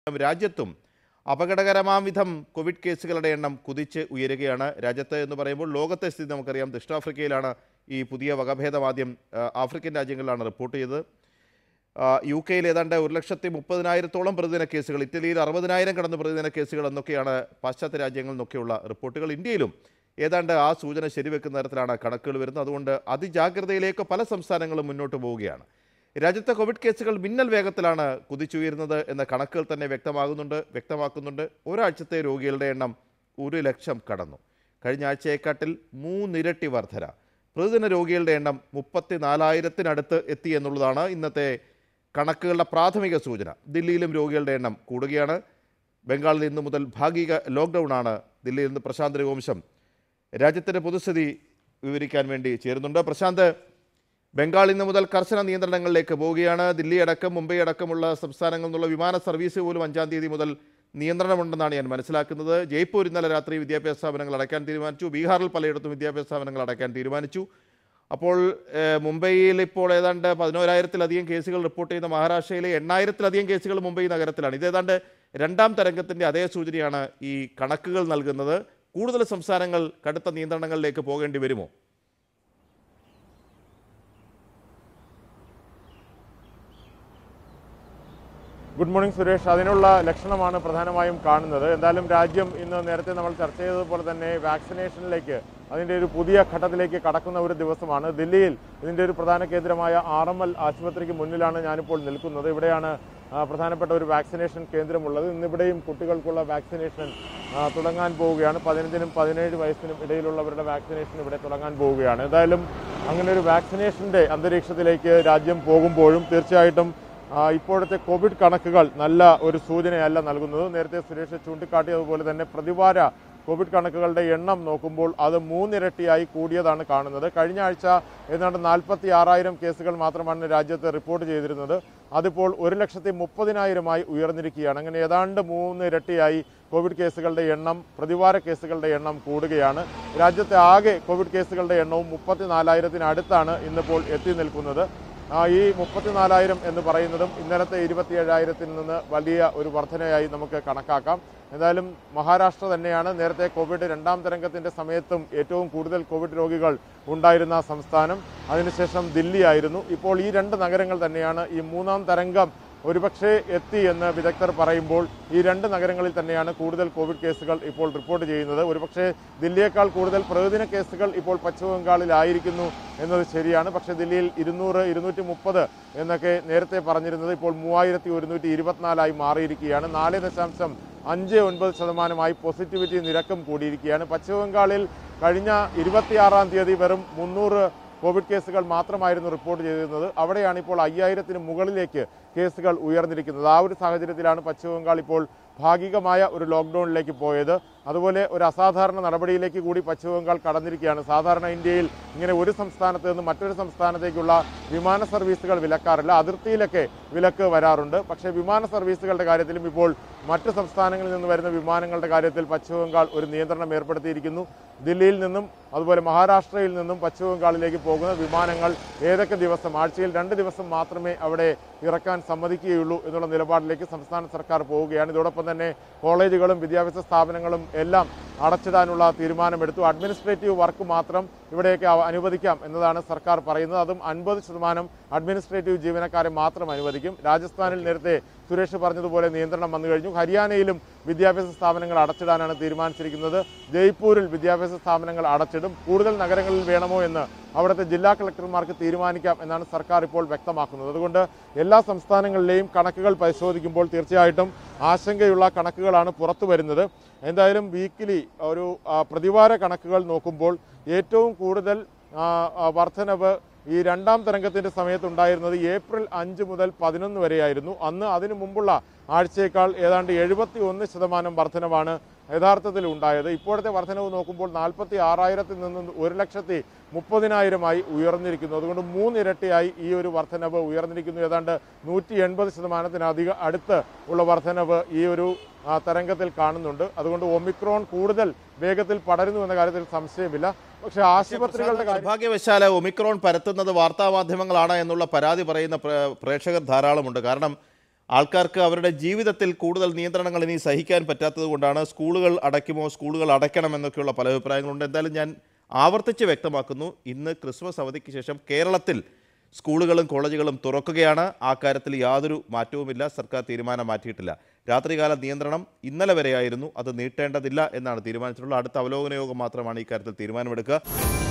രാജ്യത്തും അപകടകരമാം വിധം കോവിഡ് കേസുകളുടെ എണ്ണം കുതിച്ച് ഉയരുകയാണ് രാജ്യത്ത് എന്ന് പറയുമ്പോൾ ലോകത്തെ സ്ഥിതി നമുക്കറിയാം ദക്ഷിണാഫ്രിക്കയിലാണ് ഈ പുതിയ വകഭേദം ആദ്യം ആ, ആഫ്രിക്കൻ രാജ്യങ്ങളിലാണ് റിപ്പോർട്ട് ചെയ്തത് ആ, യു കെയിൽ ഏതാണ്ട് ഒരു ലക്ഷത്തി മുപ്പതിനായിരത്തോളം പ്രതിദിന കേസുകൾ ഇറ്റലിയിൽ അറുപതിനായിരം കടന്ന് പ്രതിദിന കേസുകൾ എന്നൊക്കെയാണ് പാശ്ചാത്യ രാജ്യങ്ങളിൽ നിന്നൊക്കെയുള്ള റിപ്പോർട്ടുകൾ ഇന്ത്യയിലും ഏതാണ്ട് ആ സൂചന ശരിവെക്കുന്ന തരത്തിലാണ് കണക്കുകൾ വരുന്നത് അതുകൊണ്ട് അതിജാഗ്രതയിലേക്ക് പല സംസ്ഥാനങ്ങളും മുന്നോട്ട് പോവുകയാണ് രാജ്യത്തെ കോവിഡ് കേസുകൾ മിന്നൽ വേഗത്തിലാണ് കുതിച്ചുയരുന്നത് എന്ന കണക്കുകൾ തന്നെ വ്യക്തമാകുന്നുണ്ട് വ്യക്തമാക്കുന്നുണ്ട് ഒരാഴ്ചത്തെ രോഗികളുടെ എണ്ണം ഒരു ലക്ഷം കടന്നു കഴിഞ്ഞ ആഴ്ചയെക്കാട്ടിൽ മൂന്നിരട്ടി വർധന പ്രതിദിന രോഗികളുടെ എണ്ണം മുപ്പത്തി നാലായിരത്തിനടുത്ത് എത്തി എന്നുള്ളതാണ് ഇന്നത്തെ കണക്കുകളുടെ പ്രാഥമിക സൂചന ദില്ലിയിലും രോഗികളുടെ എണ്ണം കൂടുകയാണ് ബംഗാളിൽ ഇന്നു മുതൽ ഭാഗിക ലോക്ക്ഡൗൺ ആണ് ദില്ലിയിൽ നിന്ന് പ്രശാന്ത് രഘുവംശം രാജ്യത്തിൻ്റെ പൊതുസ്ഥിതി വിവരിക്കാൻ വേണ്ടി ചേരുന്നുണ്ട് പ്രശാന്ത് ബംഗാൾ ഇന്ന് മുതൽ കർശന നിയന്ത്രണങ്ങളിലേക്ക് പോവുകയാണ് ദില്ലി അടക്കം മുംബൈ അടക്കമുള്ള സംസ്ഥാനങ്ങളിൽ നിന്നുള്ള വിമാന സർവീസ് പോലും അഞ്ചാം തീയതി മുതൽ നിയന്ത്രണമുണ്ടെന്നാണ് ഞാൻ മനസ്സിലാക്കുന്നത് ജയ്പൂർ ഇന്നലെ രാത്രി വിദ്യാഭ്യാസ സ്ഥാപനങ്ങൾ അടയ്ക്കാൻ തീരുമാനിച്ചു ബീഹാറിൽ പലയിടത്തും വിദ്യാഭ്യാസ സ്ഥാപനങ്ങൾ അടയ്ക്കാൻ തീരുമാനിച്ചു അപ്പോൾ ഏഹ്, മുംബൈയിൽ ഇപ്പോൾ ഏതാണ്ട് പതിനോരായിരത്തിലധികം കേസുകൾ റിപ്പോർട്ട് ചെയ്യുന്ന മഹാരാഷ്ട്രയിലെ എണ്ണായിരത്തിലധികം കേസുകൾ മുംബൈ നഗരത്തിലാണ് ഇത് ഏതാണ്ട് രണ്ടാം തരംഗത്തിൻ്റെ അതേ സൂചനയാണ് ഈ കണക്കുകൾ നൽകുന്നത് കൂടുതൽ സംസ്ഥാനങ്ങൾ കടുത്ത നിയന്ത്രണങ്ങളിലേക്ക് പോകേണ്ടി വരുമോ ഗുഡ് മോർണിംഗ് സുരേഷ് അതിനുള്ള ലക്ഷണമാണ് പ്രധാനമായും കാണുന്നത് എന്തായാലും രാജ്യം ഇന്ന് നേരത്തെ നമ്മൾ ചർച്ച ചെയ്തതുപോലെ തന്നെ വാക്സിനേഷനിലേക്ക് അതിൻ്റെ ഒരു പുതിയ ഘട്ടത്തിലേക്ക് കടക്കുന്ന ഒരു ദിവസമാണ് ദില്ലിയിൽ ഇതിൻ്റെ ഒരു പ്രധാന കേന്ദ്രമായ ആർ എം എൽ ആശുപത്രിക്ക് മുന്നിലാണ് ഞാനിപ്പോൾ നിൽക്കുന്നത് ഇവിടെയാണ് ആ, പ്രധാനപ്പെട്ട ഒരു വാക്സിനേഷൻ കേന്ദ്രമുള്ളത് ഇന്നിവിടെയും കുട്ടികൾക്കുള്ള വാക്സിനേഷൻ ആ, തുടങ്ങാൻ പോവുകയാണ് പതിനഞ്ചിനും പതിനേഴ് വയസ്സിനും ഇടയിലുള്ളവരുടെ വാക്സിനേഷൻ ഇവിടെ തുടങ്ങാൻ പോവുകയാണ് എന്തായാലും അങ്ങനെ ഒരു വാക്സിനേഷന്റെ അന്തരീക്ഷത്തിലേക്ക് രാജ്യം പോകുമ്പോഴും തീർച്ചയായിട്ടും ആ, ഇപ്പോഴത്തെ കോവിഡ് കണക്കുകൾ നല്ല ഒരു സൂചനയല്ല നൽകുന്നത് നേരത്തെ സുരേഷ് ചൂണ്ടിക്കാട്ടിയതുപോലെ തന്നെ പ്രതിവാര കോവിഡ് കണക്കുകളുടെ എണ്ണം നോക്കുമ്പോൾ അത് മൂന്നിരട്ടിയായി കൂടിയതാണ് കാണുന്നത് കഴിഞ്ഞ ആഴ്ച ഏതാണ്ട് നാൽപ്പത്തി ആറായിരം കേസുകൾ മാത്രമാണ് രാജ്യത്ത് റിപ്പോർട്ട് ചെയ്തിരുന്നത് അതിപ്പോൾ ഒരു ലക്ഷത്തി മുപ്പതിനായിരമായി ഉയർന്നിരിക്കുകയാണ് അങ്ങനെ ഏതാണ്ട് മൂന്ന് ഇരട്ടിയായി കോവിഡ് കേസുകളുടെ എണ്ണം പ്രതിവാര കേസുകളുടെ എണ്ണം കൂടുകയാണ് രാജ്യത്തെ ആകെ കോവിഡ് കേസുകളുടെ എണ്ണവും മുപ്പത്തിനാലായിരത്തിനടുത്താണ് ഇന്നിപ്പോൾ എത്തി നിൽക്കുന്നത് ആ, ഈ മുപ്പത്തിനാലായിരം എന്ന് പറയുന്നതും ഇന്നലത്തെ ഇരുപത്തിയേഴായിരത്തിൽ നിന്ന് വലിയ ഒരു വർധനയായി നമുക്ക് കണക്കാക്കാം എന്തായാലും മഹാരാഷ്ട്ര തന്നെയാണ് നേരത്തെ കോവിഡ് രണ്ടാം തരംഗത്തിന്റെ സമയത്തും ഏറ്റവും കൂടുതൽ കോവിഡ് രോഗികൾ ഉണ്ടായിരുന്ന സംസ്ഥാനം അതിനുശേഷം ദില്ലി ആയിരുന്നു ഇപ്പോൾ ഈ രണ്ട് നഗരങ്ങൾ തന്നെയാണ് ഈ മൂന്നാം തരംഗം ഒരുപക്ഷെ എത്തി എന്ന് വിദഗ്ധർ പറയുമ്പോൾ ഈ രണ്ട് നഗരങ്ങളിൽ തന്നെയാണ് കൂടുതൽ കോവിഡ് കേസുകൾ ഇപ്പോൾ റിപ്പോർട്ട് ചെയ്യുന്നത് ഒരുപക്ഷെ ദില്ലിയേക്കാൾ കൂടുതൽ പ്രതിദിന കേസുകൾ ഇപ്പോൾ പശ്ചിമ ബംഗാളിലായിരിക്കുന്നു എന്നത് ശരിയാണ് പക്ഷേ ദില്ലിയിൽ ഇരുന്നൂറ് ഇരുന്നൂറ്റി മുപ്പത് എന്നൊക്കെ നേരത്തെ പറഞ്ഞിരുന്നത് ഇപ്പോൾ മൂവായിരത്തി ഒരുന്നൂറ്റി ഇരുപത്തിനാലായി മാറിയിരിക്കുകയാണ് നാല് ദശാംശം അഞ്ച് ഒൻപത് ശതമാനമായി പോസിറ്റിവിറ്റി നിരക്കും കൂടിയിരിക്കുകയാണ് പശ്ചിമ ബംഗാളിൽ കഴിഞ്ഞ ഇരുപത്തിയാറാം തീയതി വെറും മുന്നൂറ് കോവിഡ് കേസുകൾ മാത്രമായിരുന്നു റിപ്പോർട്ട് ചെയ്തിരുന്നത് അവിടെയാണ് ഇപ്പോൾ അയ്യായിരത്തിന് മുകളിലേക്ക് കേസുകൾ ഉയർന്നിരിക്കുന്നത് ആ ഒരു സാഹചര്യത്തിലാണ് പശ്ചിമ ബംഗാൾ ഇപ്പോൾ ഭാഗികമായ ഒരു ലോക്ക്ഡൌണിലേക്ക് പോയത് അതുപോലെ ഒരു അസാധാരണ നടപടിയിലേക്ക് കൂടി പശ്ചിമ ബംഗാൾ കടന്നിരിക്കുകയാണ് സാധാരണ ഇന്ത്യയിൽ ഇങ്ങനെ ഒരു സംസ്ഥാനത്ത് നിന്ന് മറ്റൊരു സംസ്ഥാനത്തേക്കുള്ള വിമാന സർവീസുകൾ വിലക്കാറില്ല അതിർത്തിയിലൊക്കെ വിലക്ക് വരാറുണ്ട് പക്ഷേ വിമാന സർവീസുകളുടെ കാര്യത്തിലും ഇപ്പോൾ മറ്റ് സംസ്ഥാനങ്ങളിൽ നിന്ന് വരുന്ന വിമാനങ്ങളുടെ കാര്യത്തിൽ പശ്ചിമ ബംഗാൾ ഒരു നിയന്ത്രണം ഏർപ്പെടുത്തിയിരിക്കുന്നു ദില്ലിയിൽ നിന്നും അതുപോലെ മഹാരാഷ്ട്രയിൽ നിന്നും പശ്ചിമ ബംഗാളിലേക്ക് പോകുന്ന വിമാനങ്ങൾ ഏതൊക്കെ ദിവസം ആഴ്ചയിൽ രണ്ട് ദിവസം മാത്രമേ അവിടെ ഇറക്കാൻ സമ്മതിക്കുകയുള്ളൂ എന്നുള്ള നിലപാടിലേക്ക് സംസ്ഥാന സർക്കാർ പോവുകയാണ് ഇതോടൊപ്പം തന്നെ കോളേജുകളും വിദ്യാഭ്യാസ സ്ഥാപനങ്ങളും എല്ലാം അടച്ചിടാനുള്ള തീരുമാനമെടുത്തു അഡ്മിനിസ്ട്രേറ്റീവ് വർക്ക് മാത്രം ഇവിടെയൊക്കെ അവ- അനുവദിക്കാം എന്നതാണ് സർക്കാർ പറയുന്നത് അതും അൻപത് ശതമാനം അഡ്മിനിസ്ട്രേറ്റീവ് ജീവനക്കാരെ മാത്രം അനുവദിക്കും രാജസ്ഥാനിൽ നേരത്തെ സുരേഷ് പറഞ്ഞതുപോലെ നിയന്ത്രണം വന്നു കഴിഞ്ഞു ഹരിയാനയിലും വിദ്യാഭ്യാസ സ്ഥാപനങ്ങൾ അടച്ചിടാനാണ് തീരുമാനിച്ചിരിക്കുന്നത് ജയ്പൂരിൽ വിദ്യാഭ്യാസ സ്ഥാപനങ്ങൾ അടച്ചിടും കൂടുതൽ നഗരങ്ങളിൽ വേണമോ എന്ന് അവിടുത്തെ ജില്ലാ കളക്ടർമാർക്ക് തീരുമാനിക്കാം എന്നാണ് സർക്കാർ ഇപ്പോൾ വ്യക്തമാക്കുന്നത് അതുകൊണ്ട് എല്ലാ സംസ്ഥാനങ്ങളിലെയും കണക്കുകൾ പരിശോധിക്കുമ്പോൾ തീർച്ചയായിട്ടും ആശങ്കയുള്ള കണക്കുകളാണ് പുറത്തു വരുന്നത് എന്തായാലും വീക്കിലി ഒരു ആ, പ്രതിവാര കണക്കുകൾ നോക്കുമ്പോൾ ഏറ്റവും കൂടുതൽ ആ, ആ, വർധനവ് ഈ രണ്ടാം തരംഗത്തിന്റെ സമയത്ത് ഉണ്ടായിരുന്നത് ഏപ്രിൽ അഞ്ച് മുതൽ പതിനൊന്ന് വരെയായിരുന്നു അന്ന് അതിനു മുമ്പുള്ള ആഴ്ചയേക്കാൾ ഏതാണ്ട് എഴുപത്തി ഒന്ന് ശതമാനം വർധനവാണ് യഥാർത്ഥത്തിൽ ഉണ്ടായത് ഇപ്പോഴത്തെ വർധനവ് നോക്കുമ്പോൾ നാൽപ്പത്തി ആറായിരത്തിൽ നിന്ന് ഒരു ലക്ഷത്തി മുപ്പതിനായിരമായി ഉയർന്നിരിക്കുന്നു അതുകൊണ്ട് മൂന്നിരട്ടിയായി ഈ ഒരു വർധനവ് ഉയർന്നിരിക്കുന്നു ഏതാണ്ട് നൂറ്റി എൺപത് ശതമാനത്തിനധികം അടുത്ത് ഉള്ള വർധനവ് ഈ ഒരു ആ, തരംഗത്തിൽ കാണുന്നുണ്ട് അതുകൊണ്ട് ഒമിക്രോൺ കൂടുതൽ വേഗത്തിൽ പടരുന്നു എന്ന കാര്യത്തിൽ സംശയമില്ല പക്ഷേ ആശുപത്രികളുടെ കാര്യം നിർഭാഗ്യവശാല് ഒമിക്രോൺ പരത്തുന്നത് വാർത്താമാധ്യമങ്ങളാണ് എന്നുള്ള പരാതി പറയുന്ന പ്രേ- പ്രേക്ഷകർ ധാരാളമുണ്ട് കാരണം ആൾക്കാർക്ക് അവരുടെ ജീവിതത്തിൽ കൂടുതൽ നിയന്ത്രണങ്ങൾ ഇനി സഹിക്കാൻ പറ്റാത്തത് കൊണ്ടാണ് സ്കൂളുകൾ അടയ്ക്കുമോ സ്കൂളുകൾ അടയ്ക്കണം എന്നൊക്കെയുള്ള പല അഭിപ്രായങ്ങളുണ്ട് എന്തായാലും ഞാൻ ആവർത്തിച്ച് വ്യക്തമാക്കുന്നു ഇന്ന് ക്രിസ്മസ് അവധിക്ക് ശേഷം കേരളത്തിൽ സ്കൂളുകളും കോളേജുകളും തുറക്കുകയാണ് ആ കാര്യത്തിൽ യാതൊരു മാറ്റവുമില്ല സർക്കാർ തീരുമാനം മാറ്റിയിട്ടില്ല രാത്രികാല നിയന്ത്രണം ഇന്നലെ വരെയായിരുന്നു അത് നീട്ടേണ്ടതില്ല എന്നാണ് തീരുമാനിച്ചിട്ടുള്ളത് അടുത്ത അവലോകന യോഗം മാത്രമാണ് ഇക്കാര്യത്തിൽ തീരുമാനമെടുക്കുക